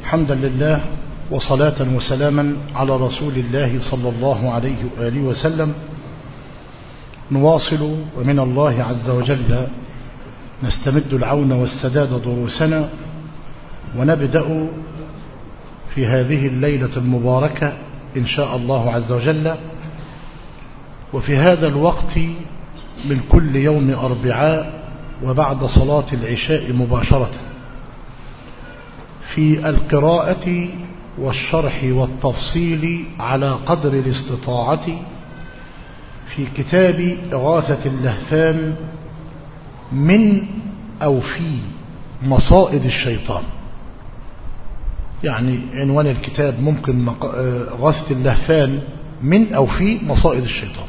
حمدا لله وصلاة وسلاما على رسول الله صلى الله عليه وآله وسلم نواصل ومن الله عز وجل نستمد العون والسداد دروسنا ونبدأ في هذه الليلة المباركة إن شاء الله عز وجل وفي هذا الوقت من كل يوم أربعاء وبعد صلاة العشاء مباشرة في القراءة والشرح والتفصيل على قدر الاستطاعة في كتاب إغاثة اللهفان من أو في مصائد الشيطان يعني عنوان الكتاب ممكن غاثة اللهفان من أو في مصائد الشيطان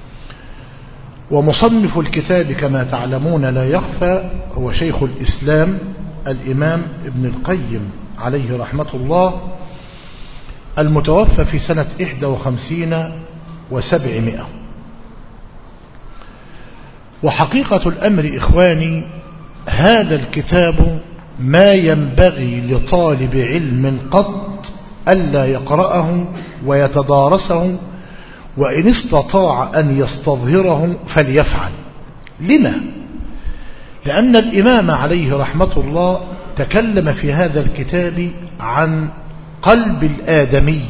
ومصنف الكتاب كما تعلمون لا يخفى هو شيخ الإسلام الإمام ابن القيم عليه رحمة الله المتوفى في سنة 51 وسبعمائة وحقيقة الأمر إخواني هذا الكتاب ما ينبغي لطالب علم قط ألا يقرأه ويتدارسه وإن استطاع أن يستظهره فليفعل لما؟ لأن الإمام عليه رحمة الله تكلم في هذا الكتاب عن قلب الآدمي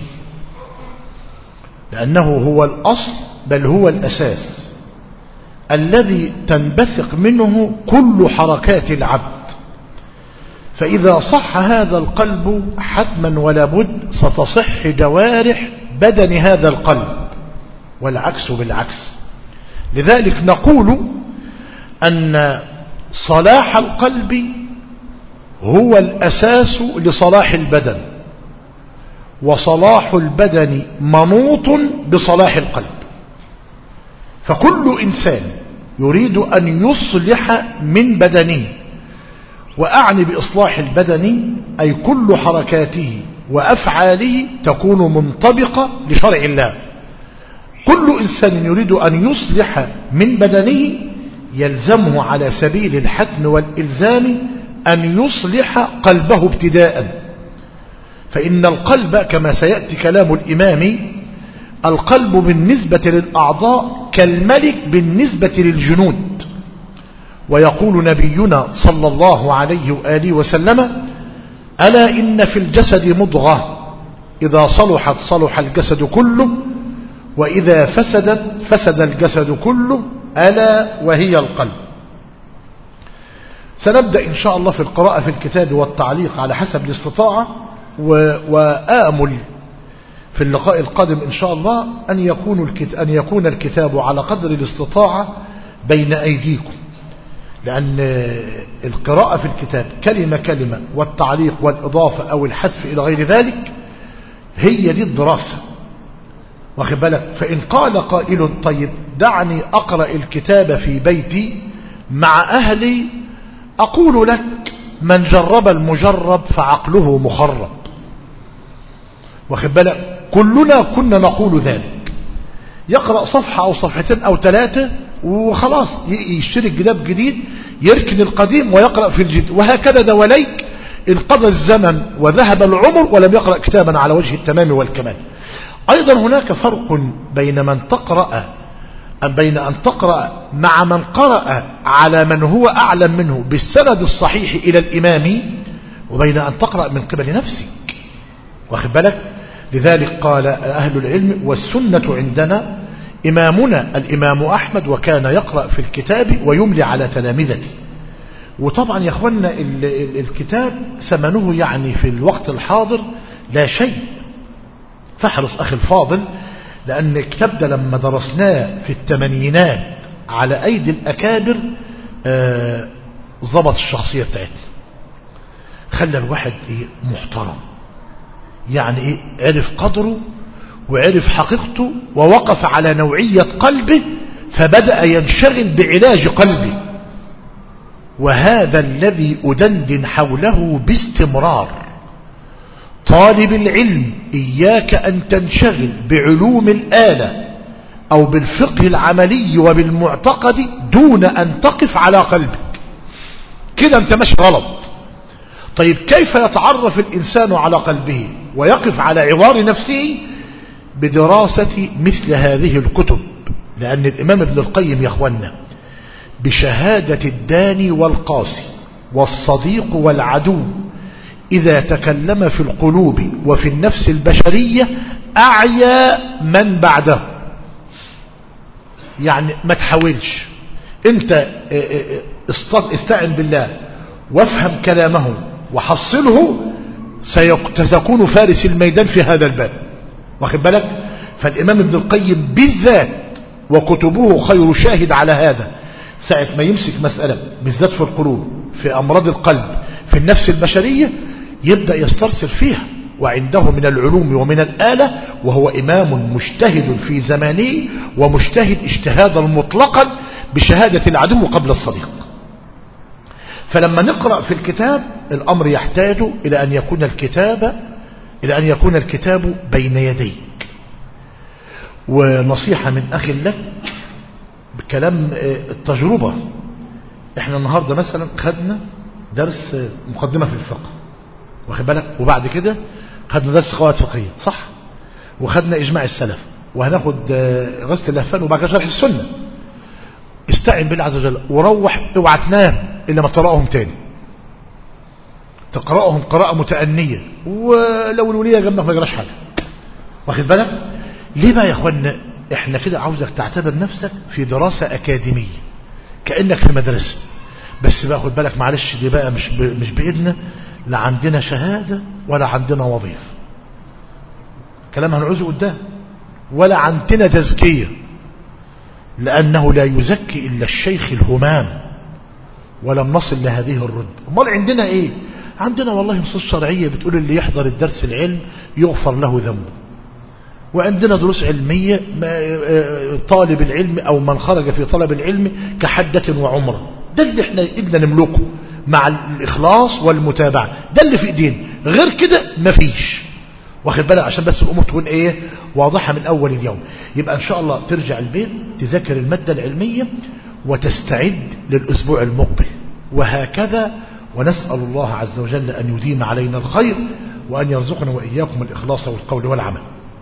لأنه هو الأصل بل هو الأساس الذي تنبثق منه كل حركات العبد فإذا صح هذا القلب حتما ولا بد ستصح جوارح بدن هذا القلب والعكس بالعكس لذلك نقول أن صلاح القلب هو الأساس لصلاح البدن وصلاح البدن منوط بصلاح القلب فكل إنسان يريد أن يصلح من بدنه وأعني بإصلاح البدن أي كل حركاته وأفعاله تكون منطبقة لشرع الله كل إنسان يريد أن يصلح من بدنه يلزمه على سبيل الحتم والإلزام أن يصلح قلبه ابتداء فإن القلب كما سيأتي كلام الإمام القلب بالنسبة للأعضاء كالملك بالنسبة للجنود ويقول نبينا صلى الله عليه وآله وسلم ألا إن في الجسد مضغة إذا صلحت صلح الجسد كله وإذا فسدت فسد الجسد كله ألا وهي القلب سنبدأ إن شاء الله في القراءة في الكتاب والتعليق على حسب الاستطاعة وآمل في اللقاء القادم إن شاء الله أن يكون, أن يكون الكتاب على قدر الاستطاعة بين أيديكم لأن القراءة في الكتاب كلمة كلمة والتعليق والإضافة أو الحذف إلى غير ذلك هي دي الدراسة واخد بالك فإن قال قائل طيب دعني أقرأ الكتاب في بيتي مع أهلي أقول لك من جرب المجرب فعقله مخرب واخد بالك كلنا كنا نقول ذلك يقرأ صفحة أو صفحتين أو ثلاثة وخلاص يشتري كتاب جديد يركن القديم ويقرأ في الجديد وهكذا دوليك انقضى الزمن وذهب العمر ولم يقرأ كتابا على وجه التمام والكمال أيضا هناك فرق بين من تقرأ بين أن تقرأ مع من قرأ على من هو أعلم منه بالسند الصحيح إلى الإمام وبين أن تقرأ من قبل نفسك واخد بالك لذلك قال أهل العلم والسنة عندنا إمامنا الإمام أحمد وكان يقرأ في الكتاب ويملي على تلامذته وطبعا يا أخوانا الكتاب ثمنه يعني في الوقت الحاضر لا شيء فاحرص أخي الفاضل لأن الكتاب ده لما درسناه في الثمانينات على أيدي الأكابر ضبط الشخصية بتاعتنا خلى الواحد إيه محترم يعني إيه عرف قدره وعرف حقيقته ووقف على نوعية قلبه فبدأ ينشغل بعلاج قلبه وهذا الذي أدندن حوله باستمرار طالب العلم إياك أن تنشغل بعلوم الآلة أو بالفقه العملي وبالمعتقد دون أن تقف على قلبك كده أنت ماشي غلط طيب كيف يتعرف الإنسان على قلبه ويقف على عوار نفسه بدراسة مثل هذه الكتب لأن الإمام ابن القيم يا أخوانا بشهادة الداني والقاسي والصديق والعدو إذا تكلم في القلوب وفي النفس البشرية أعيا من بعده يعني ما تحاولش انت استعن بالله وافهم كلامه وحصله ستكون فارس الميدان في هذا الباب واخد بالك فالإمام ابن القيم بالذات وكتبه خير شاهد على هذا ساعة ما يمسك مسألة بالذات في القلوب في أمراض القلب في النفس البشرية يبدأ يسترسل فيها وعنده من العلوم ومن الآلة وهو إمام مجتهد في زمانه ومجتهد اجتهادا مطلقا بشهادة العدو قبل الصديق فلما نقرأ في الكتاب الأمر يحتاج إلى أن يكون الكتاب إلى أن يكون الكتاب بين يديك ونصيحة من أخ لك بكلام التجربة احنا النهاردة مثلا خدنا درس مقدمة في الفقه واخد بالك وبعد كده خدنا درس قواعد فقهية صح وخدنا إجماع السلف وهناخد غسل اللهفان وبعد كده شرح السنة استعن بالله عز وجل وروح اوعى تنام إلا ما تقرأهم تاني تقرأهم قراءة متأنية ولو الولية جنبك ما يجراش حاجة واخد بالك ليه بقى يا اخوانا احنا كده عاوزك تعتبر نفسك في دراسة أكاديمية كأنك في مدرسة بس بقى خد بالك معلش دي بقى مش ب... مش بإيدنا لا عندنا شهادة ولا عندنا وظيفة كلام هنعوزه قدام ولا عندنا تزكية لأنه لا يزكي إلا الشيخ الهمام ولم نصل لهذه الرد امال عندنا ايه عندنا والله نصوص شرعية بتقول اللي يحضر الدرس العلم يغفر له ذنبه وعندنا دروس علمية طالب العلم أو من خرج في طلب العلم كحجة وعمرة ده اللي احنا بدنا نملكه مع الإخلاص والمتابعة ده اللي في ايدينا غير كده مفيش واخد بالك عشان بس الأمور تكون ايه واضحة من أول اليوم يبقى إن شاء الله ترجع البيت تذاكر المادة العلمية وتستعد للأسبوع المقبل وهكذا ونسأل الله عز وجل أن يديم علينا الخير وأن يرزقنا وإياكم الإخلاص والقول والعمل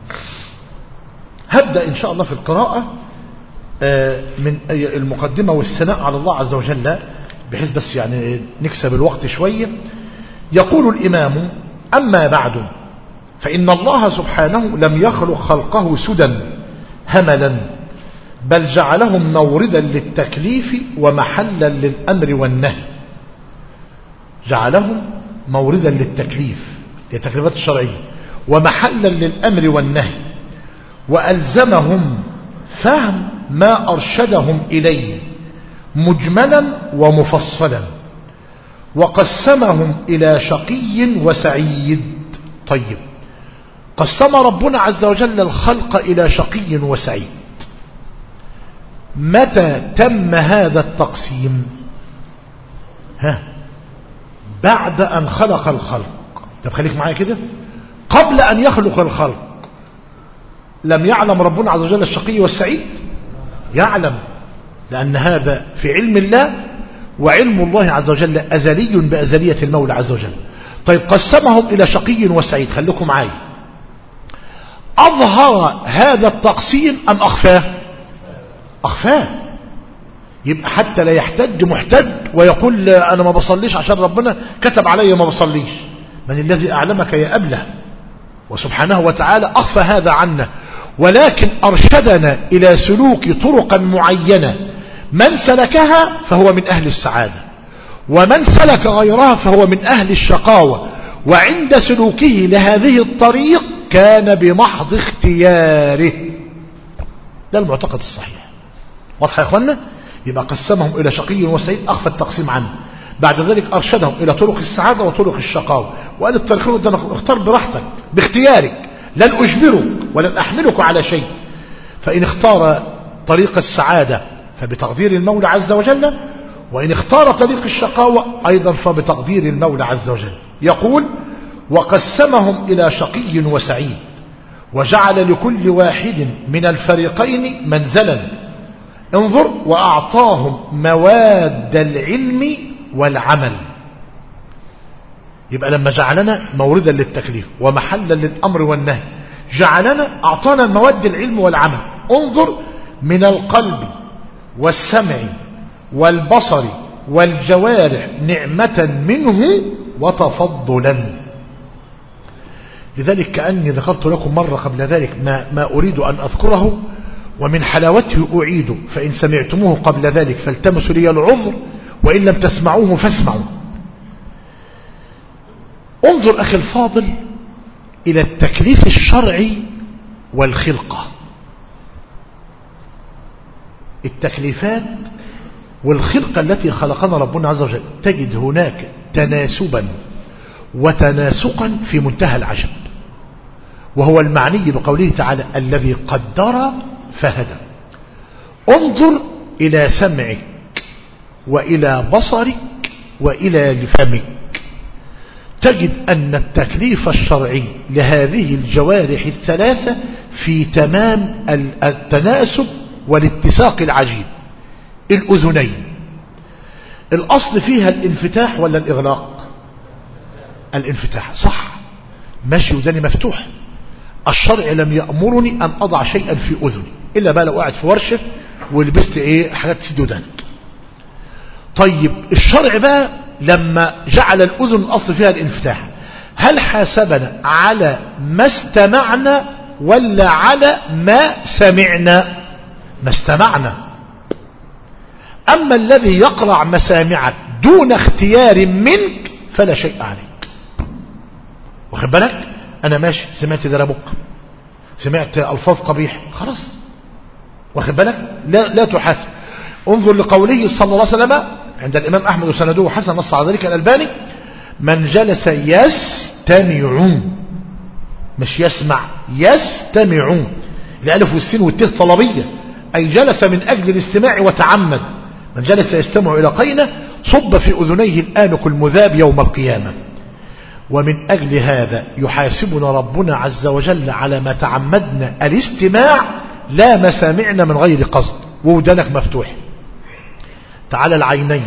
هبدأ إن شاء الله في القراءة من المقدمة والثناء على الله عز وجل بحيث بس يعني نكسب الوقت شوية يقول الإمام أما بعد فإن الله سبحانه لم يخلق خلقه سدى هملا بل جعلهم موردا للتكليف ومحلا للأمر والنهي جعلهم موردا للتكليف للتكليفات الشرعية ومحلا للأمر والنهي وألزمهم فهم ما أرشدهم إليه مجملا ومفصلا وقسمهم إلى شقي وسعيد طيب قسم ربنا عز وجل الخلق إلى شقي وسعيد متى تم هذا التقسيم ها بعد أن خلق الخلق طب خليك معايا كده قبل أن يخلق الخلق لم يعلم ربنا عز وجل الشقي والسعيد يعلم لأن هذا في علم الله وعلم الله عز وجل أزلي بأزلية المولى عز وجل طيب قسمهم إلى شقي وسعيد خليكم معايا أظهر هذا التقسيم أم أخفاه أخفاه يبقى حتى لا يحتج محتج ويقول أنا ما بصليش عشان ربنا كتب علي ما بصليش من الذي أعلمك يا أبله وسبحانه وتعالى أخفى هذا عنا ولكن أرشدنا إلى سلوك طرقا معينة من سلكها فهو من أهل السعادة ومن سلك غيرها فهو من أهل الشقاوة وعند سلوكه لهذه الطريق كان بمحض اختياره ده المعتقد الصحيح واضح يا اخوانا يبقى قسمهم الى شقي وسعيد اخفى التقسيم عنه بعد ذلك ارشدهم الى طرق السعادة وطرق الشقاوة وقال الطريقين قدامك اختار براحتك باختيارك لن اجبرك ولن احملك على شيء فان اختار طريق السعادة فبتقدير المولى عز وجل وإن اختار طريق الشقاوة أيضا فبتقدير المولى عز وجل يقول وقسمهم إلى شقي وسعيد وجعل لكل واحد من الفريقين منزلا انظر وأعطاهم مواد العلم والعمل يبقى لما جعلنا موردا للتكليف ومحلا للأمر والنهي جعلنا أعطانا المواد العلم والعمل انظر من القلب والسمع والبصر والجوارح نعمة منه وتفضلا لذلك كأني ذكرت لكم مرة قبل ذلك ما, ما أريد أن أذكره ومن حلاوته أعيد فإن سمعتموه قبل ذلك فالتمسوا لي العذر وإن لم تسمعوه فاسمعوا انظر أخي الفاضل إلى التكليف الشرعي والخلقة التكليفات والخلقة التي خلقنا ربنا عز وجل تجد هناك تناسبا وتناسقا في منتهى العجب وهو المعني بقوله تعالى الذي قدر فهدى انظر إلى سمعك وإلى بصرك وإلى فمك تجد أن التكليف الشرعي لهذه الجوارح الثلاثة في تمام التناسب والاتساق العجيب الأذنين الأصل فيها الانفتاح ولا الإغلاق الانفتاح صح ماشي وداني مفتوح الشرع لم يأمرني أن أضع شيئا في أذني إلا بقى لو قاعد في ورشة ولبست إيه حاجات تسد ودانك طيب الشرع بقى لما جعل الأذن الأصل فيها الانفتاح هل حاسبنا على ما استمعنا ولا على ما سمعنا ما استمعنا أما الذي يقرع مسامعك دون اختيار منك فلا شيء عليك واخد بالك أنا ماشي سمعت دربك سمعت ألفاظ قبيح خلاص واخد بالك لا, لا تحاسب انظر لقوله صلى الله عليه وسلم عند الإمام أحمد وسنده حسن نص على ذلك الألباني من جلس يستمعون مش يسمع يستمعون الألف والسين والته طلبية أي جلس من أجل الاستماع وتعمد من جلس يستمع إلى قينة صب في أذنيه الآنك المذاب يوم القيامة ومن أجل هذا يحاسبنا ربنا عز وجل على ما تعمدنا الاستماع لا مسامعنا من غير قصد وودانك مفتوح تعالى العينين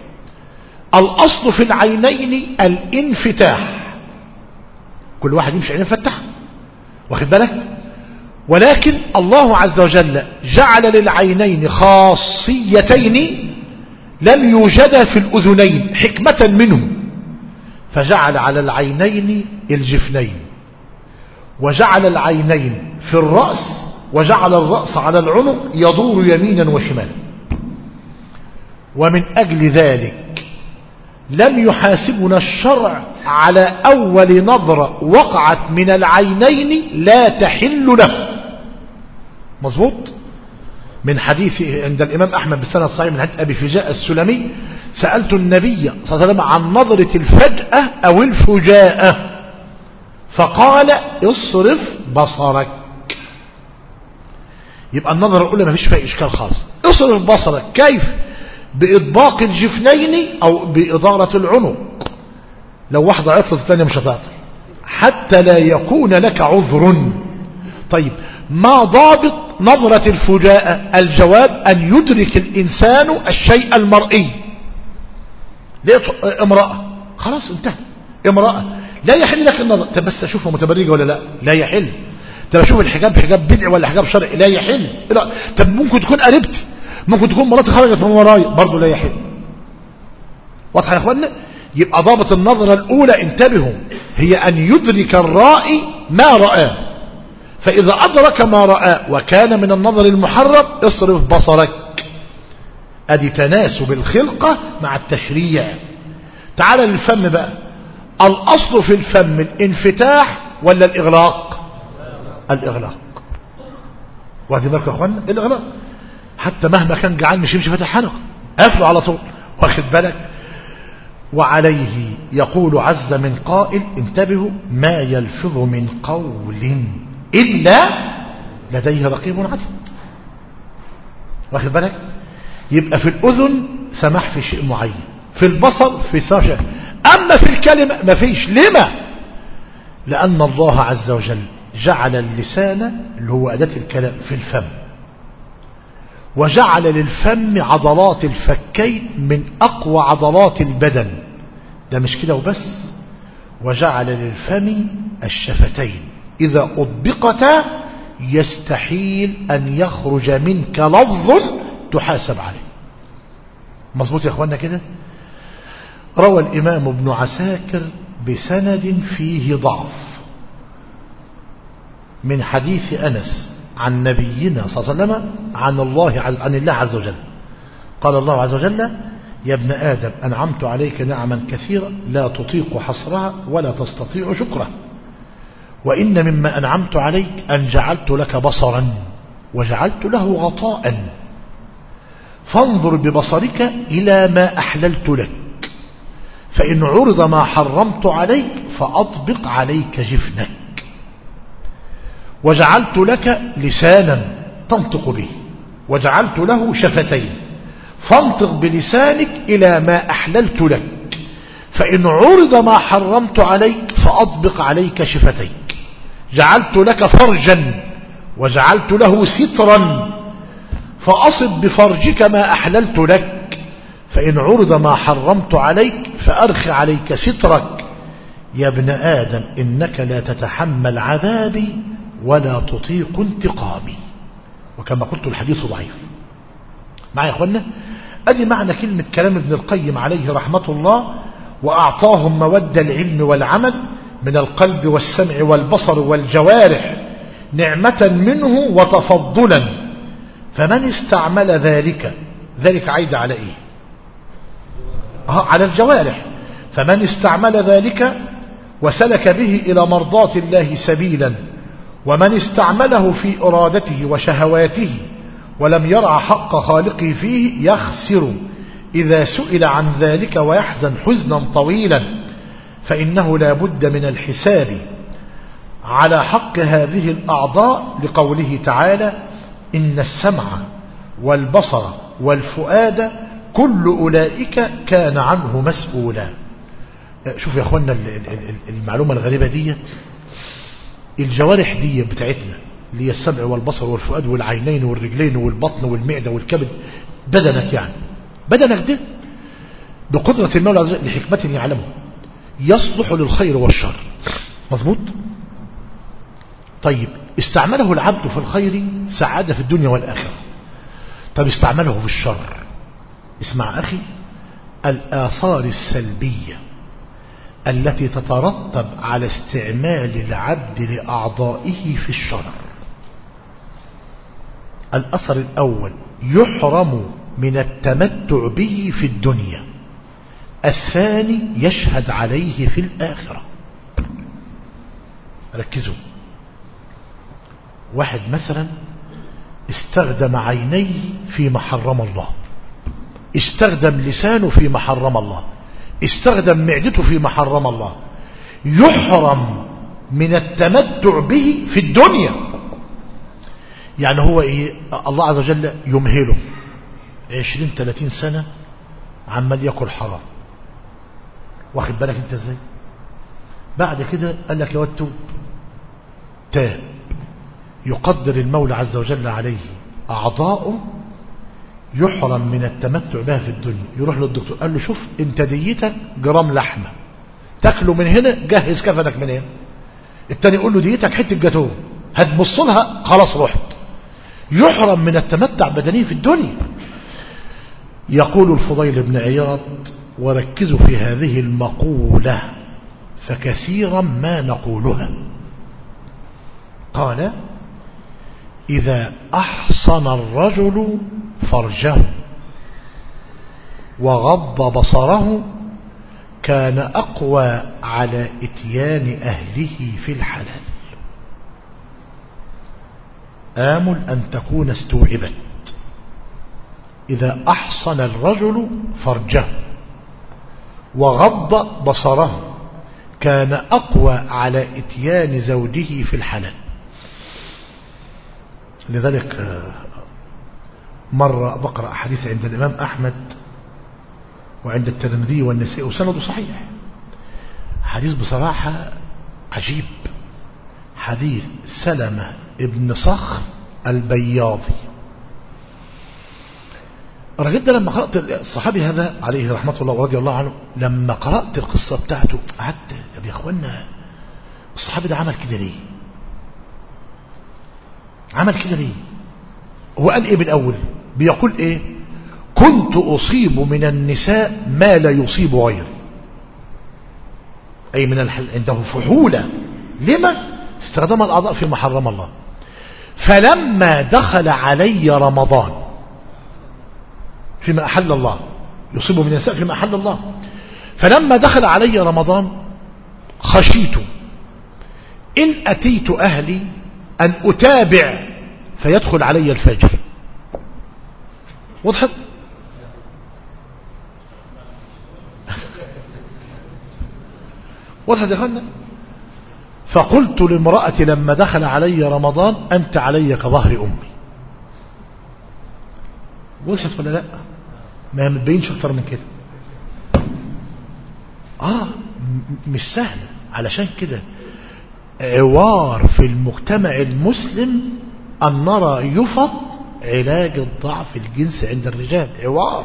الأصل في العينين الانفتاح كل واحد يمشي عينين فتح واخد بالك ولكن الله عز وجل جعل للعينين خاصيتين لم يوجدا في الأذنين حكمة منه فجعل على العينين الجفنين وجعل العينين في الرأس وجعل الرأس على العنق يدور يمينا وشمالا ومن أجل ذلك لم يحاسبنا الشرع على أول نظرة وقعت من العينين لا تحل له مظبوط من حديث عند الإمام أحمد بالسنة الصحيح من حديث أبي فجاء السلمي سألت النبي صلى الله عليه وسلم عن نظرة الفجأة أو الفجاءة فقال اصرف بصرك يبقى النظرة الأولى ما فيش فيها إشكال خالص اصرف بصرك كيف بإطباق الجفنين أو بإدارة العنق لو واحدة عطلت الثانية مش هتعطل حتى لا يكون لك عذر طيب ما ضابط نظرة الفجاءة الجواب أن يدرك الإنسان الشيء المرئي لقيت امرأة خلاص انتهى امرأة لا يحل لك النظر طب بس اشوفها متبرجة ولا لا لا يحل طب اشوف الحجاب حجاب بدعي ولا حجاب شرعي لا يحل لا. طب ممكن تكون قريبتي ممكن تكون مراتي خرجت من ورايا برضه لا يحل واضحه يا اخوانا يبقى ضابط النظرة الأولى انتبهوا هي أن يدرك الرائي ما رآه فإذا أدرك ما رآه وكان من النظر المحرم اصرف بصرك أدي تناسب الخلقة مع التشريع تعال للفم بقى الأصل في الفم الانفتاح ولا الإغلاق الإغلاق واخدين بالكم يا اخوانا الإغلاق حتى مهما كان جعان مش يمشي فاتح حنقه قافله على طول واخد بالك وعليه يقول عز من قائل انتبهوا ما يلفظ من قول إلا لديه رقيب عتيد واخد بالك يبقى في الأذن سماح في شيء معين في البصر في شيء أما في الكلمة ما فيش لما لأن الله عز وجل جعل اللسان اللي هو أداة الكلام في الفم وجعل للفم عضلات الفكين من أقوى عضلات البدن ده مش كده وبس وجعل للفم الشفتين إذا أطبقتا يستحيل أن يخرج منك لفظ تحاسب عليه مظبوط يا أخوانا كده روى الإمام ابن عساكر بسند فيه ضعف من حديث أنس عن نبينا صلى الله عليه وسلم عن الله عز عن الله عز وجل قال الله عز وجل يا ابن آدم أنعمت عليك نعما كثيرة لا تطيق حصرها ولا تستطيع شكرها وإن مما أنعمت عليك أن جعلت لك بصرا وجعلت له غطاء فانظر ببصرك إلى ما أحللت لك فإن عرض ما حرمت عليك فأطبق عليك جفنك وجعلت لك لسانا تنطق به وجعلت له شفتين فانطق بلسانك إلى ما أحللت لك فإن عرض ما حرمت عليك فأطبق عليك شفتيك جعلت لك فرجا وجعلت له سترا فأصب بفرجك ما أحللت لك فإن عرض ما حرمت عليك فأرخ عليك سترك يا ابن آدم إنك لا تتحمل عذابي ولا تطيق انتقامي وكما قلت الحديث ضعيف معي يا أخوانا أدي معنى كلمة كلام ابن القيم عليه رحمة الله وأعطاهم مود العلم والعمل من القلب والسمع والبصر والجوارح نعمة منه وتفضلا فمن استعمل ذلك ذلك عيد على إيه آه على الجوارح فمن استعمل ذلك وسلك به إلى مرضاة الله سبيلا ومن استعمله في إرادته وشهواته ولم يرع حق خالقه فيه يخسر إذا سئل عن ذلك ويحزن حزنا طويلا فإنه لا بد من الحساب على حق هذه الأعضاء لقوله تعالى إن السمع والبصر والفؤاد كل أولئك كان عنه مسؤولا شوف يا أخوانا المعلومة الغريبة دي الجوارح دي بتاعتنا اللي هي السمع والبصر والفؤاد والعينين والرجلين والبطن والمعدة والكبد بدنك يعني بدنك ده بقدرة المولى عز وجل لحكمة يعلمه يصلح للخير والشر مظبوط طيب استعمله العبد في الخير سعادة في الدنيا والآخرة طب استعمله في الشر اسمع أخي الآثار السلبية التي تترتب على استعمال العبد لأعضائه في الشر الأثر الأول يحرم من التمتع به في الدنيا الثاني يشهد عليه في الآخرة ركزوا واحد مثلا استخدم عينيه فيما حرم الله استخدم لسانه فيما حرم الله استخدم معدته فيما حرم الله يحرم من التمتع به في الدنيا يعني هو إيه الله عز وجل يمهله عشرين ثلاثين سنة عمال يأكل حرام واخد بالك انت ازاي بعد كده قال لك يا واد توب تاب يقدر المولى عز وجل عليه أعضاؤه يحرم من التمتع بها في الدنيا يروح للدكتور قال له شوف انت ديتك جرام لحمة تاكله من هنا جهز كفنك من هنا التاني يقول له ديتك حتة جاتوه هتبص لها خلاص رحت يحرم من التمتع بدنيه في الدنيا يقول الفضيل بن عياض وركزوا في هذه المقولة فكثيرا ما نقولها قال إذا أحصن الرجل فرجه وغض بصره كان أقوى على إتيان أهله في الحلال آمل أن تكون استوعبت إذا أحصن الرجل فرجه وغض بصره كان أقوى على إتيان زوجه في الحلال لذلك مرة بقرأ حديث عند الإمام أحمد وعند الترمذي والنسائي وسنده صحيح حديث بصراحة عجيب حديث سلمة ابن صخر البياضي الراجل ده لما قرأت الصحابي هذا عليه رحمة الله ورضي الله عنه لما قرأت القصة بتاعته قعدت طب يا اخوانا الصحابي ده عمل كده ليه عمل كده ليه هو قال ايه بالاول بيقول ايه كنت اصيب من النساء ما لا يصيب غيري اي من الحل عنده فحولة لما استخدم الاعضاء في محرم الله فلما دخل علي رمضان فيما أحل الله يصيب من النساء فيما أحل الله فلما دخل علي رمضان خشيت إن أتيت أهلي أن أتابع فيدخل علي الفجر وضحت وضحت يا أخوانا فقلت لامرأتي لما دخل علي رمضان أنت علي كظهر أمي وضحت ولا لا ما متبينش اكتر من كده اه مش سهل علشان كده عوار في المجتمع المسلم أن نرى يفض علاج الضعف الجنسي عند الرجال عوار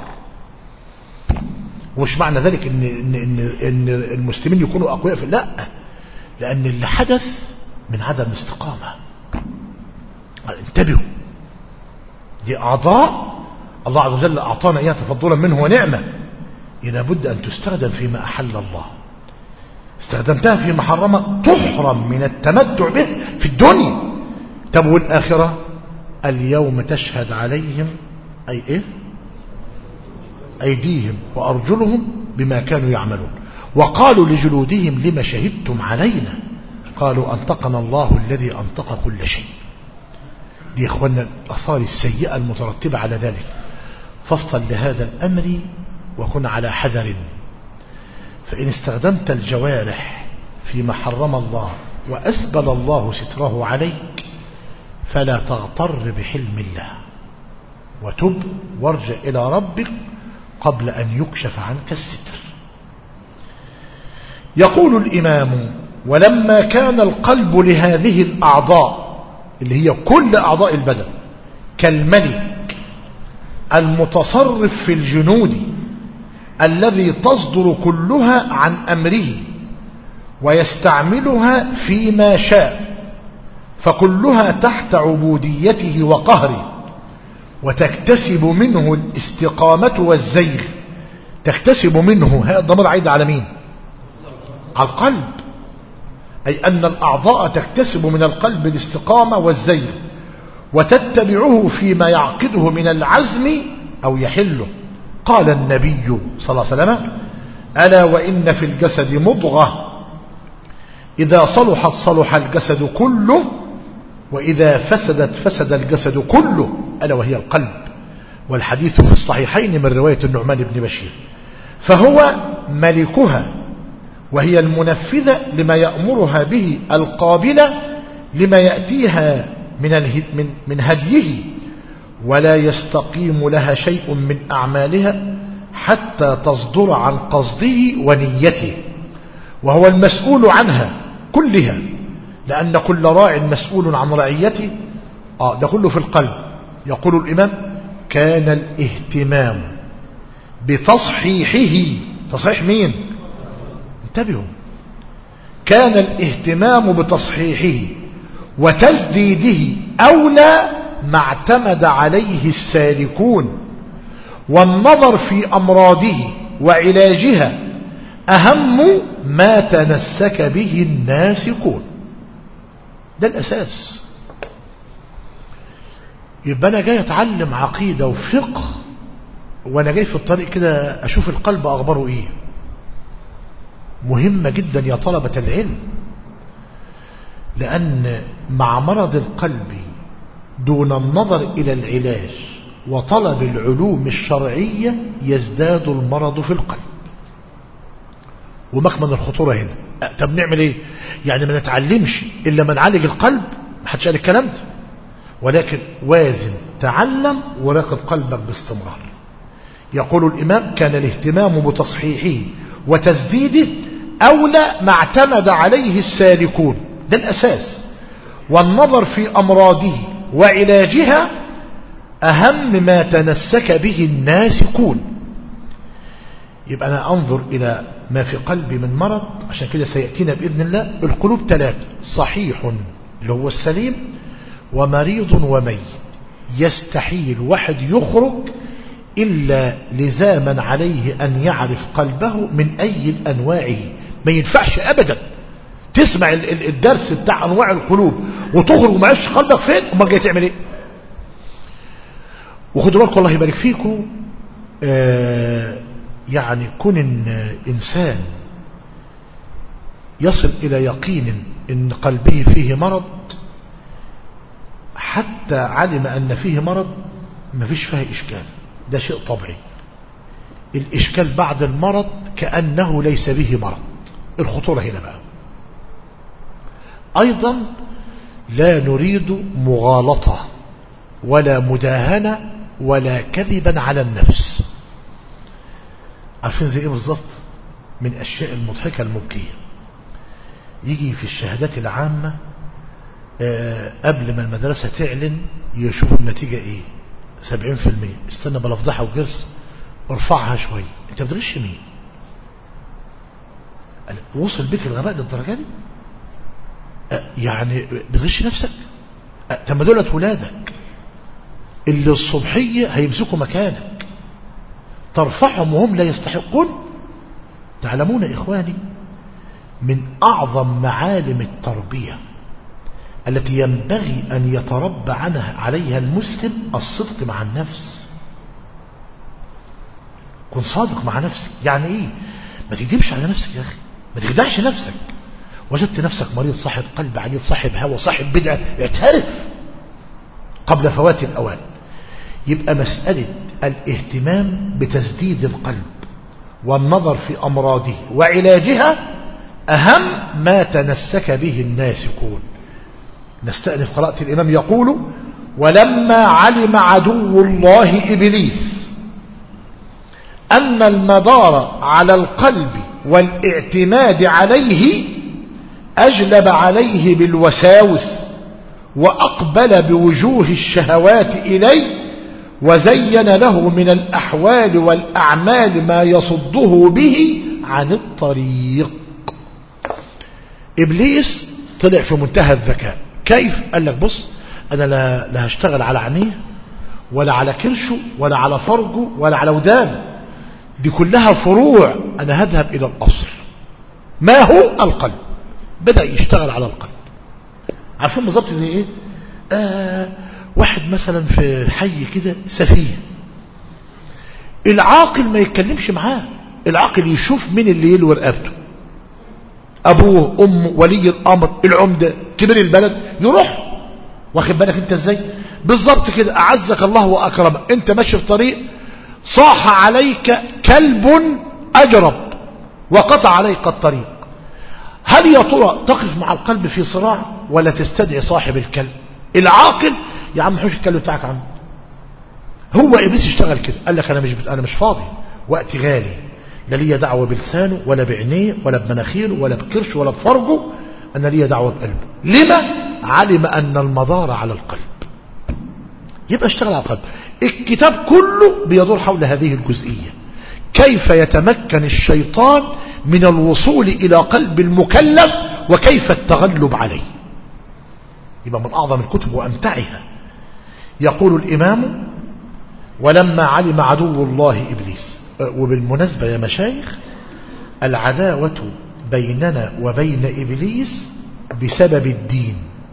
ومش معنى ذلك إن, إن, إن, إن المسلمين يكونوا أقوياء في لا لأن اللي حدث من عدم استقامة انتبهوا دي أعضاء الله عز وجل أعطانا إياها تفضلا منه ونعمة إذا بد أن تستخدم فيما أحل الله استخدمتها في محرمة تحرم من التمتع به في الدنيا طب والآخرة اليوم تشهد عليهم أي إيه أيديهم وأرجلهم بما كانوا يعملون وقالوا لجلودهم لما شهدتم علينا قالوا أنطقنا الله الذي أنطق كل شيء دي إخوانا الأثار السيئة المترتبة على ذلك فافصل لهذا الأمر وكن على حذر فإن استخدمت الجوارح فيما حرم الله وأسبل الله ستره عليك فلا تغتر بحلم الله وتب وارجع إلى ربك قبل أن يكشف عنك الستر يقول الإمام ولما كان القلب لهذه الأعضاء اللي هي كل أعضاء البدن كالملك المتصرف في الجنود الذي تصدر كلها عن أمره ويستعملها فيما شاء فكلها تحت عبوديته وقهره وتكتسب منه الاستقامة والزيغ تكتسب منه هذا الضمير عيد على مين على القلب أي أن الأعضاء تكتسب من القلب الاستقامة والزيغ وتتبعه فيما يعقده من العزم أو يحله قال النبي صلى الله عليه وسلم ألا وإن في الجسد مضغة إذا صلحت صلح الجسد كله وإذا فسدت فسد الجسد كله ألا وهي القلب والحديث في الصحيحين من رواية النعمان بن بشير فهو ملكها وهي المنفذة لما يأمرها به القابلة لما يأتيها من, من, من هديه ولا يستقيم لها شيء من أعمالها حتى تصدر عن قصده ونيته وهو المسؤول عنها كلها لأن كل راع مسؤول عن رعيته آه ده كله في القلب يقول الإمام كان الاهتمام بتصحيحه تصحيح مين انتبهوا كان الاهتمام بتصحيحه وتسديده أولى ما اعتمد عليه السالكون والنظر في أمراضه وعلاجها أهم ما تنسك به الناسكون ده الأساس يبقى أنا جاي أتعلم عقيدة وفقه وأنا جاي في الطريق كده أشوف القلب أخباره إيه مهمة جدا يا طلبة العلم لأن مع مرض القلب دون النظر إلى العلاج وطلب العلوم الشرعية يزداد المرض في القلب ومكمن الخطورة هنا طب نعمل ايه يعني ما نتعلمش إلا ما نعالج القلب ما حدش قال الكلام ده ولكن وازن تعلم وراقب قلبك باستمرار يقول الإمام كان الاهتمام بتصحيحه وتسديده أولى ما اعتمد عليه السالكون ده الأساس والنظر في أمراضه وعلاجها أهم ما تنسك به الناسكون يبقى أنا أنظر إلى ما في قلبي من مرض عشان كده سيأتينا بإذن الله القلوب ثلاثة صحيح اللي هو السليم ومريض وميت يستحيل واحد يخرج إلا لزاما عليه أن يعرف قلبه من أي أنواعه ما ينفعش أبدا تسمع الدرس بتاع أنواع القلوب وتخرج وما عرفش قلبك فين امال جاي تعمل إيه وخدوا بالكم الله يبارك فيكم آه يعني كون إن إنسان يصل إلى يقين إن قلبه فيه مرض حتى علم أن فيه مرض ما فيش فيها إشكال ده شيء طبيعي الإشكال بعد المرض كأنه ليس به مرض الخطورة هنا بقى أيضا لا نريد مغالطة ولا مداهنة ولا كذبا على النفس عارفين زي ايه بالظبط من الاشياء المضحكه المبكيه يجي في الشهادات العامه آه قبل ما المدرسه تعلن يشوفوا النتيجه ايه 70% استنى بلا فضحه وجرس ارفعها شويه انت بتغش مين وصل بك الغباء للدرجه دي آه يعني بتغش نفسك آه طب ما دولت ولادك اللي الصبحيه هيمسكوا مكانك ترفعهم وهم لا يستحقون تعلمون إخواني من أعظم معالم التربية التي ينبغي أن يتربى عنها عليها المسلم الصدق مع النفس كن صادق مع نفسك يعني إيه ما تكذبش على نفسك يا أخي ما تخدعش نفسك وجدت نفسك مريض صاحب قلب عنيد صاحب هوى صاحب بدعة اعترف قبل فوات الأوان يبقى مسألة الاهتمام بتسديد القلب والنظر في أمراضه وعلاجها أهم ما تنسك به الناسكون نستأنف قراءة الإمام يقول ولما علم عدو الله إبليس أن المدار على القلب والاعتماد عليه أجلب عليه بالوساوس وأقبل بوجوه الشهوات إليه وزين له من الأحوال والأعمال ما يصده به عن الطريق إبليس طلع في منتهى الذكاء كيف قال لك بص أنا لا, لا هشتغل على عينيه ولا على كرشه ولا على فرجه ولا على ودانه دي كلها فروع أنا هذهب إلى الأصل ما هو القلب بدأ يشتغل على القلب عارفين بالظبط زي ايه آه واحد مثلا في حي كده سفيه العاقل ما يتكلمش معاه العاقل يشوف مين اللي يلوي رقبته ابوه امه ولي الامر العمده كبير البلد يروح واخد بالك انت ازاي بالظبط كده اعزك الله واكرمك انت ماشي في طريق صاح عليك كلب اجرب وقطع عليك الطريق هل يا ترى تقف مع القلب في صراع ولا تستدعي صاحب الكلب العاقل يا عم حوش الكلب بتاعك عنه هو ابليس اشتغل كده قال لك انا مش بت... انا مش فاضي وقت غالي لا ليا دعوه بلسانه ولا بعينيه ولا بمناخيره ولا بكرشه ولا بفرجه انا ليا دعوه بقلبه لما علم ان المدار على القلب يبقى اشتغل على القلب الكتاب كله بيدور حول هذه الجزئيه كيف يتمكن الشيطان من الوصول إلى قلب المكلف وكيف التغلب عليه يبقى من أعظم الكتب وأمتعها يقول الإمام ولما علم عدو الله إبليس وبالمناسبة يا مشايخ العداوة بيننا وبين إبليس بسبب الدين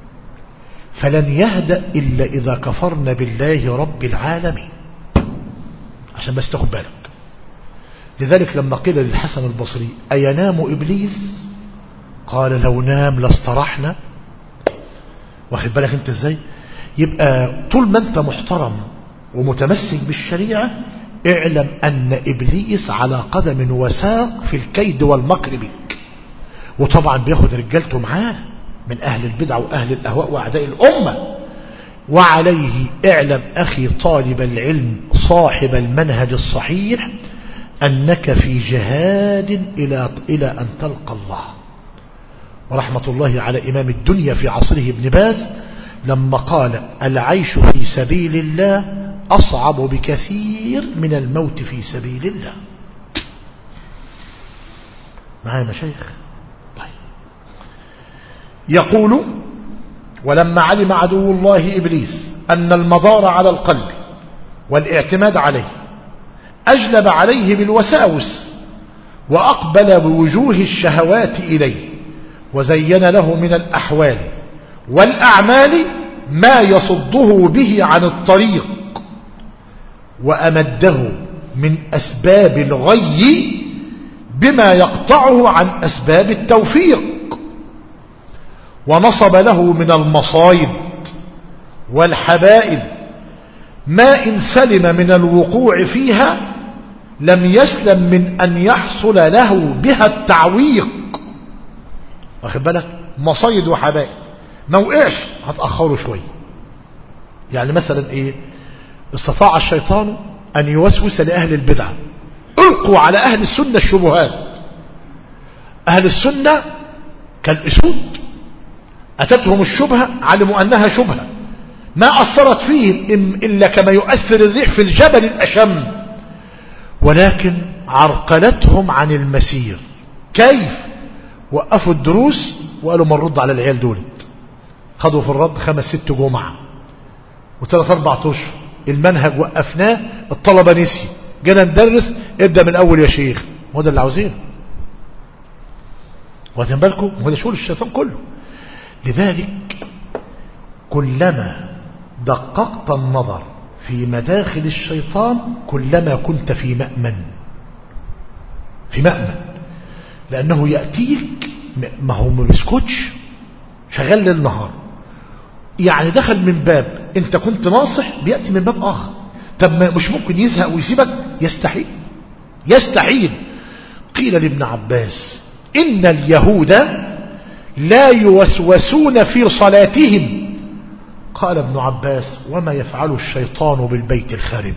فلن يهدأ إلا إذا كفرنا بالله رب العالمين عشان بس تاخد بالك لذلك لما قيل للحسن البصري أينام إبليس قال لو نام لاسترحنا واخد بالك انت ازاي يبقى طول ما انت محترم ومتمسك بالشريعة اعلم أن إبليس على قدم وساق في الكيد والمكر بك وطبعا بياخد رجالته معاه من أهل البدع وأهل الأهواء وأعداء الأمة وعليه اعلم أخي طالب العلم صاحب المنهج الصحيح أنك في جهاد إلى, إلى أن تلقى الله ورحمة الله على إمام الدنيا في عصره ابن باز لما قال العيش في سبيل الله أصعب بكثير من الموت في سبيل الله معايا مشايخ طيب يقول ولما علم عدو الله إبليس أن المدار على القلب والاعتماد عليه أجلب عليه بالوساوس وأقبل بوجوه الشهوات إليه وزين له من الأحوال والأعمال ما يصده به عن الطريق وأمده من أسباب الغي بما يقطعه عن أسباب التوفيق ونصب له من المصايد والحبائل ما إن سلم من الوقوع فيها لم يسلم من أن يحصل له بها التعويق واخد بالك مصايد وحبائل ما وقعش هتأخره شوية يعني مثلا ايه استطاع الشيطان أن يوسوس لأهل البدعة ألقوا على أهل السنة الشبهات أهل السنة كالأسود أتتهم الشبهة علموا أنها شبهة ما أثرت فيهم إلا كما يؤثر الريح في الجبل الأشم ولكن عرقلتهم عن المسير كيف وقفوا الدروس وقالوا ما نرد على العيال دولت خدوا في الرد خمس ست جمعة وثلاث أربع أشهر المنهج وقفناه الطلبة نسي جينا ندرس ابدأ من أول يا شيخ هو ده اللي عاوزينه واخدين بالكم هو ده شغل الشيطان كله لذلك كلما دققت النظر في مداخل الشيطان كلما كنت في مأمن في مأمن لأنه يأتيك ما هو ما بيسكتش شغال ليل نهار يعني دخل من باب انت كنت ناصح بيأتي من باب آخر طب مش ممكن يزهق ويسيبك يستحيل يستحيل قيل لابن عباس إن اليهود لا يوسوسون في صلاتهم قال ابن عباس وما يفعل الشيطان بالبيت الخارب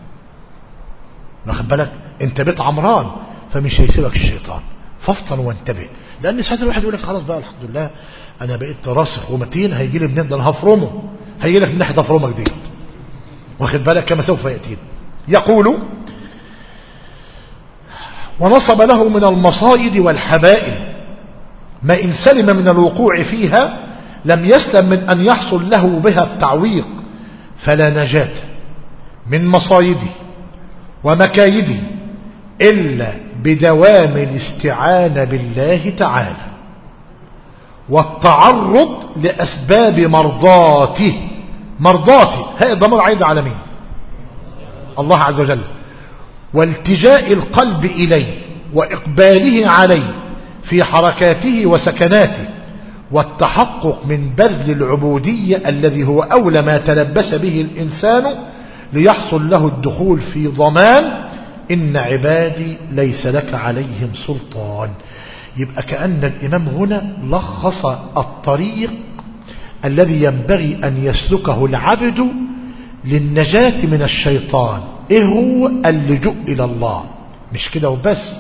واخد بالك انت بيت عمران فمش هيسيبك الشيطان فافطن وانتبه لان ساعات الواحد يقول لك خلاص بقى الحمد لله انا بقيت راسخ ومتين هيجي لي منين ده انا هفرمه هيجي لك من ناحيه افرمك دي واخد بالك كما سوف ياتي يقول ونصب له من المصائد والحبائل ما إن سلم من الوقوع فيها لم يسلم من أن يحصل له بها التعويق فلا نجاة من مصايده ومكايده إلا بدوام الاستعانة بالله تعالى والتعرض لأسباب مرضاته مرضاته هذا الضمير عيد على مين الله عز وجل والتجاء القلب إليه وإقباله عليه في حركاته وسكناته والتحقق من بذل العبودية الذي هو أولى ما تلبس به الإنسان ليحصل له الدخول في ضمان إن عبادي ليس لك عليهم سلطان يبقى كأن الإمام هنا لخص الطريق الذي ينبغي أن يسلكه العبد للنجاة من الشيطان إيه هو اللجوء إلى الله مش كده وبس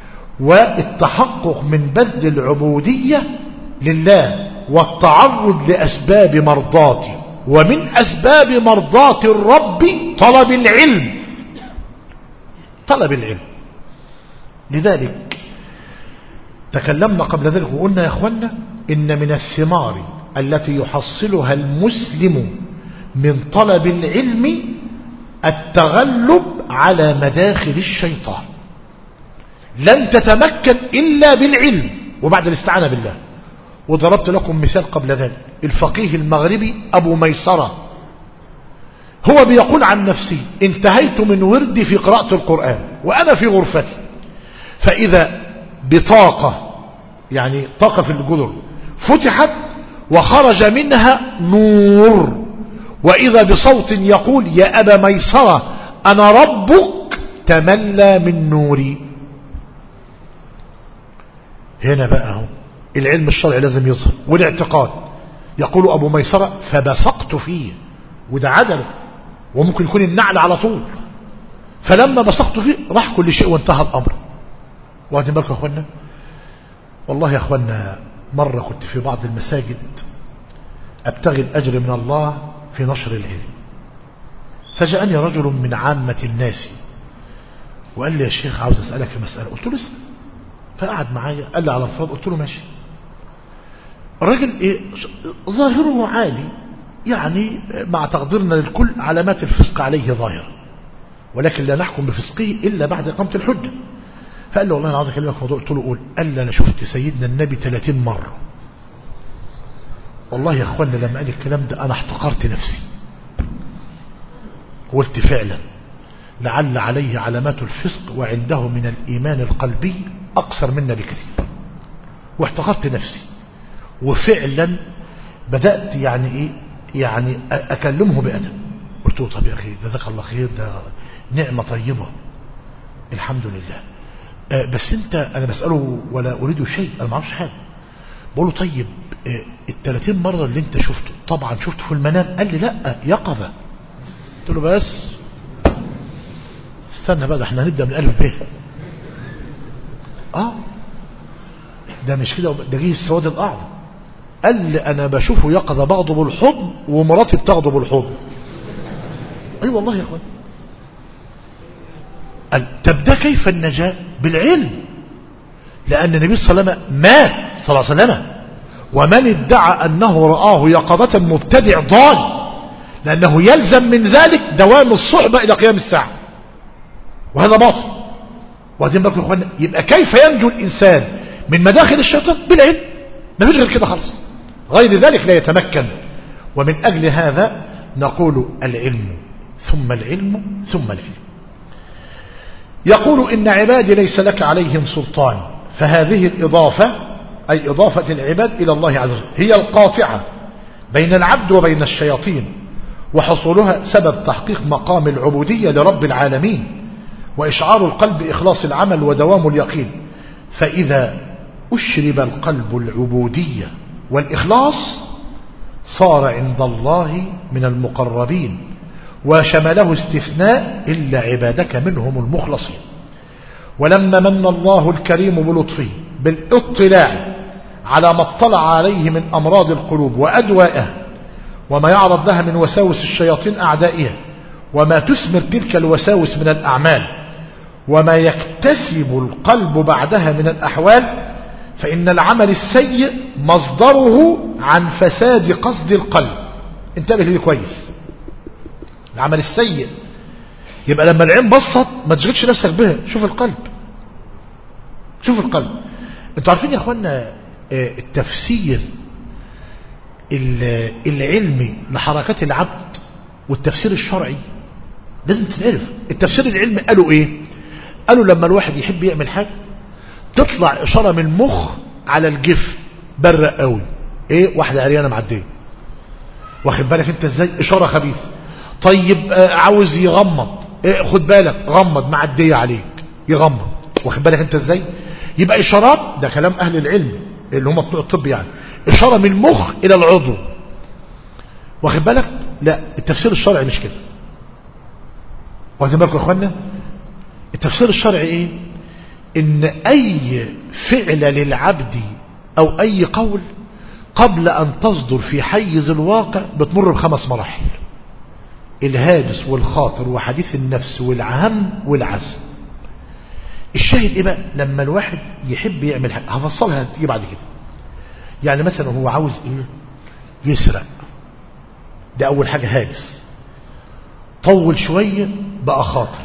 والتحقق من بذل العبودية لله والتعرض لأسباب مرضاته ومن أسباب مرضاة الرب طلب العلم طلب العلم لذلك تكلمنا قبل ذلك وقلنا يا أخوانا إن من الثمار التي يحصلها المسلم من طلب العلم التغلب على مداخل الشيطان لن تتمكن إلا بالعلم وبعد الاستعانة بالله وضربت لكم مثال قبل ذلك الفقيه المغربي أبو ميسرة هو بيقول عن نفسي انتهيت من وردي في قراءة القرآن وأنا في غرفتي فإذا بطاقة يعني طاقة في الجدر فتحت وخرج منها نور وإذا بصوت يقول يا أبا ميسرة أنا ربك تملى من نوري هنا بقى هو العلم الشرعي لازم يظهر والاعتقاد يقول أبو ميسرة فبصقت فيه وده عدل وممكن يكون النعل على طول فلما بصقت فيه راح كل شيء وانتهى الأمر واخدين بالكم يا أخوانا والله يا أخوانا مرة كنت في بعض المساجد أبتغي الأجر من الله في نشر العلم فجاءني رجل من عامة الناس وقال لي يا شيخ عاوز أسألك في مسألة قلت له اسأل فقعد معايا قال لي على الفرض قلت له ماشي الراجل إيه ظاهره عادي يعني مع تقديرنا للكل علامات الفسق عليه ظاهرة ولكن لا نحكم بفسقه إلا بعد إقامة الحجة فقال لي والله أنا عاوز أكلمك في موضوع قلت له قول قال لي أنا شفت سيدنا النبي 30 مرة والله يا أخوانا لما قال الكلام ده أنا احتقرت نفسي قلت فعلا لعل عليه علامات الفسق وعنده من الإيمان القلبي أقصر منا بكثير واحتقرت نفسي وفعلا بدأت يعني إيه يعني أكلمه بأدب قلت له طب يا أخي جزاك الله خير ده نعمة طيبة الحمد لله أه بس أنت أنا بسأله ولا أريد شيء أنا ما اعرفش حاجة بقول له طيب أه الثلاثين مرة اللي أنت شفته طبعا شفته في المنام قال لي لا يقظة قلت له بس استنى بقى ده احنا هنبدأ من ألف به اه ده مش كده ده جه السواد الأعظم قال لي أنا بشوفه يقظة بعضه بالحضن ومراتي بتاخده بالحضن أي أيوة والله يا أخوان قال طب ده كيف النجاة بالعلم لأن النبي صلى الله عليه وسلم مات صلى الله عليه وسلم ومن ادعى أنه رآه يقظة مبتدع ضال لأنه يلزم من ذلك دوام الصحبة إلى قيام الساعة وهذا باطل وهذين بالكم يا اخوانا يبقى كيف ينجو الإنسان من مداخل الشيطان بالعلم ما فيش غير كده خالص غير ذلك لا يتمكن ومن أجل هذا نقول العلم ثم العلم ثم العلم يقول إن عبادي ليس لك عليهم سلطان فهذه الإضافة أي إضافة العباد إلى الله عز وجل هي القاطعة بين العبد وبين الشياطين وحصولها سبب تحقيق مقام العبودية لرب العالمين وإشعار القلب إخلاص العمل ودوام اليقين فإذا أشرب القلب العبودية والإخلاص صار عند الله من المقربين وشمله استثناء إلا عبادك منهم المخلصين ولما من الله الكريم بلطفه بالاطلاع على ما اطلع عليه من أمراض القلوب وأدوائها وما يعرض لها من وساوس الشياطين أعدائها وما تثمر تلك الوساوس من الأعمال وما يكتسب القلب بعدها من الأحوال فإن العمل السيء مصدره عن فساد قصد القلب انتبه لي كويس العمل السيء يبقى لما العين بسط ما تشغلش نفسك بها شوف القلب شوف القلب انتوا عارفين يا اخوانا التفسير العلمي لحركات العبد والتفسير الشرعي لازم تتعرف التفسير العلمي قالوا ايه قالوا لما الواحد يحب يعمل حاجة تطلع اشارة من المخ على الجف برق قوي ايه واحدة عريانة معدية واخد بالك انت ازاي اشارة خبيثة طيب آه عاوز يغمض إيه خد بالك غمض معدية عليك يغمض واخد بالك انت ازاي يبقى اشارات ده كلام اهل العلم اللي هم بتوع الطب يعني اشارة من المخ الى العضو واخد بالك لا التفسير الشرعي مش كده واخدين بالكم يا اخوانا التفسير الشرعي ايه ان اي فعل للعبد او اي قول قبل ان تصدر في حيز الواقع بتمر بخمس مراحل الهاجس والخاطر وحديث النفس والعهم والعزم الشاهد ايه بقى لما الواحد يحب يعمل حاجه هفصلها تيجي بعد كده يعني مثلا هو عاوز ايه يسرق ده اول حاجه هاجس طول شويه بقى خاطر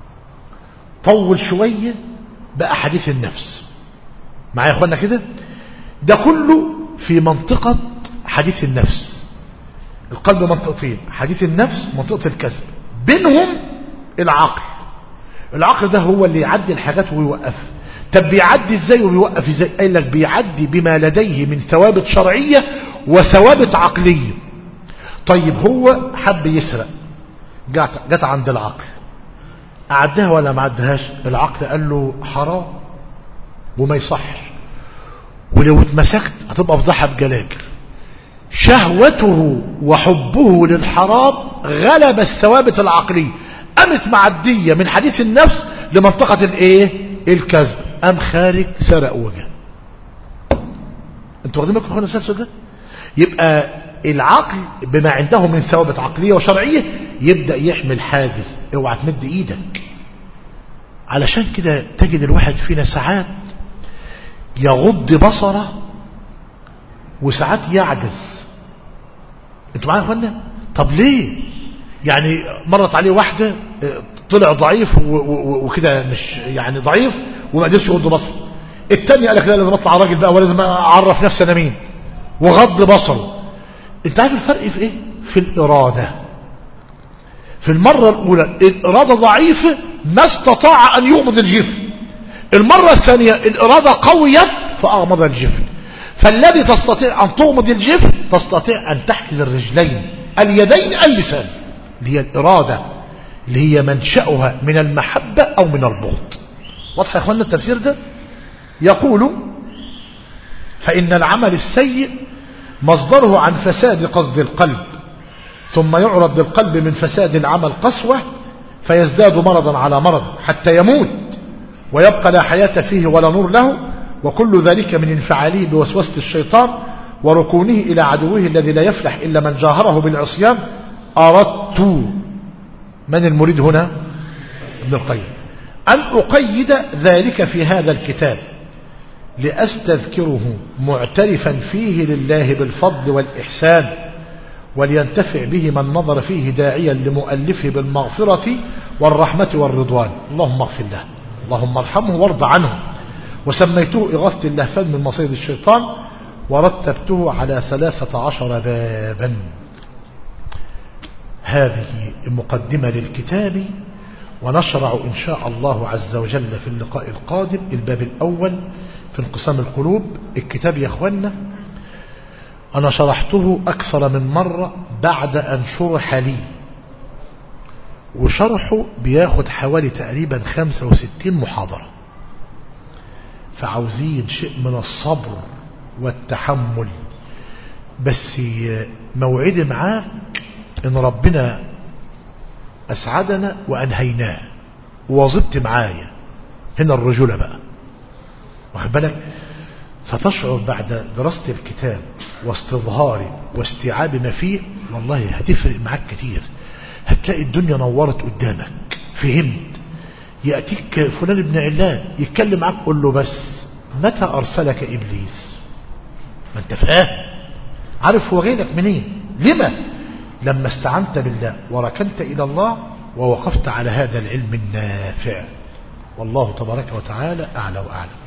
طول شويه بقى حديث النفس معايا يا اخوانا كده ده كله في منطقه حديث النفس القلب منطقتين حديث النفس منطقه الكسب بينهم العقل العقل ده هو اللي يعدي الحاجات ويوقفها طب بيعدي ازاي وبيوقف ازاي قال لك بيعدي بما لديه من ثوابت شرعية وثوابت عقلية طيب هو حب يسرق جت, جت عند العقل أعدها ولا ما عدهاش العقل قال له حرام وما يصحش ولو اتمسكت هتبقى فضحها بجلاجل شهوته وحبه للحرام غلب الثوابت العقلية قامت معدية من حديث النفس لمنطقة الايه الكذب قام خارج سرق وجه انتوا واخدين بالكم اخوانا السادس ده يبقى العقل بما عنده من ثوابت عقلية وشرعية يبدأ يحمل حاجز اوعى تمد ايدك علشان كده تجد الواحد فينا ساعات يغض بصره وساعات يعجز انتوا معايا يا اخوانا طب ليه يعني مرت عليه واحدة طلع ضعيف وكده مش يعني ضعيف وما قدرش يغض بصره التاني قال لك لا لازم اطلع راجل بقى ولازم اعرف نفسي انا مين وغض بصره انت عارف الفرق في ايه في الاراده في المره الاولى الاراده ضعيفه ما استطاع ان يغمض الجفن المره الثانيه الاراده قويت فاغمض الجفن فالذي تستطيع ان تغمض الجفن تستطيع ان تحجز الرجلين اليدين اللسان اللي هي الاراده اللي هي منشأها من المحبة أو من البغض واضح يا أخوانا التفسير ده يقول فإن العمل السيء مصدره عن فساد قصد القلب ثم يعرض للقلب من فساد العمل قسوة فيزداد مرضا على مرض حتى يموت ويبقى لا حياة فيه ولا نور له وكل ذلك من انفعاله بوسوسة الشيطان وركونه إلى عدوه الذي لا يفلح إلا من جاهره بالعصيان أردت من المريد هنا ابن القيم أن أقيد ذلك في هذا الكتاب لأستذكره معترفا فيه لله بالفضل والإحسان ولينتفع به من نظر فيه داعيا لمؤلفه بالمغفرة والرحمة والرضوان اللهم اغفر له اللهم ارحمه وارض عنه وسميته إغاثة اللهفان من مصيد الشيطان ورتبته على ثلاثة عشر بابا هذه مقدمة للكتاب ونشرع إن شاء الله عز وجل في اللقاء القادم الباب الأول في انقسام القلوب الكتاب يا أخوانا أنا شرحته أكثر من مرة بعد أن شرح لي وشرحه بياخد حوالي تقريبا 65 محاضرة فعاوزين شيء من الصبر والتحمل بس موعدي معاك ان ربنا اسعدنا وانهيناه وواظبت معايا هنا الرجولة بقى واخد بالك ستشعر بعد دراسة الكتاب واستظهاري واستيعاب ما فيه والله هتفرق معاك كتير هتلاقي الدنيا نورت قدامك فهمت يأتيك فلان ابن علان يتكلم معاك قول له بس متى أرسلك إبليس ما انت فاهم عارف هو جاي لك منين لما لما استعنت بالله وركنت إلى الله ووقفت على هذا العلم النافع والله تبارك وتعالى أعلى وأعلم